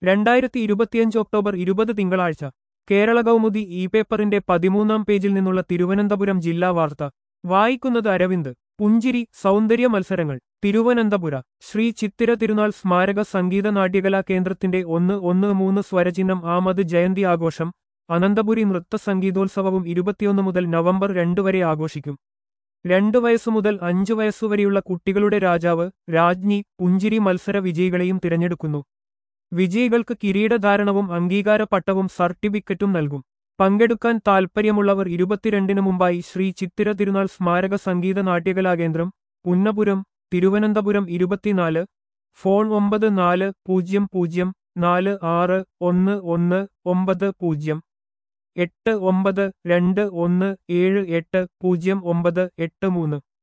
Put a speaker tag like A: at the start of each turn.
A: രണ്ടായിരത്തി ഇരുപത്തിയഞ്ച് ഒക്ടോബർ ഇരുപത് തിങ്കളാഴ്ച കേരള കൗമുദി ഇ പേപ്പറിന്റെ പതിമൂന്നാം പേജിൽ നിന്നുള്ള തിരുവനന്തപുരം ജില്ലാ വാർത്ത വായിക്കുന്നത് അരവിന്ദ് പുഞ്ചിരി സൗന്ദര്യ മത്സരങ്ങൾ തിരുവനന്തപുര ശ്രീ ചിത്തിര തിരുനാൾ സ്മാരക സംഗീത നാട്യകലാ കേന്ദ്രത്തിന്റെ ഒന്ന് ഒന്ന് മൂന്ന് സ്വരചിഹ്നം ആമത് ജയന്തി ആഘോഷം അനന്തപുരി നൃത്ത സംഗീതോത്സവവും ഇരുപത്തിയൊന്ന് മുതൽ നവംബർ രണ്ട് വരെ ആഘോഷിക്കും രണ്ടു വയസ്സു മുതൽ അഞ്ചു വയസ്സുവരെയുള്ള കുട്ടികളുടെ രാജാവ് രാജ്ഞി പുഞ്ചിരി മത്സര വിജയികളെയും തിരഞ്ഞെടുക്കുന്നു വിജയികൾക്ക് കിരീടധാരണവും അംഗീകാര പട്ടവും സർട്ടിഫിക്കറ്റും നൽകും പങ്കെടുക്കാൻ താൽപ്പര്യമുള്ളവർ ഇരുപത്തിരണ്ടിന് മുമ്പായി ശ്രീ ചിത്തിര തിരുനാൾ സ്മാരക സംഗീത നാട്യകലാകേന്ദ്രം പുന്നപുരം തിരുവനന്തപുരം ഇരുപത്തിനാല് ഫോൺ ഒമ്പത് നാല് പൂജ്യം പൂജ്യം നാല് ആറ് ഒന്ന് ഒന്ന് ഒമ്പത് പൂജ്യം എട്ട് ഒമ്പത് രണ്ട് ഒന്ന് ഏഴ് എട്ട് പൂജ്യം ഒമ്പത് എട്ട് മൂന്ന്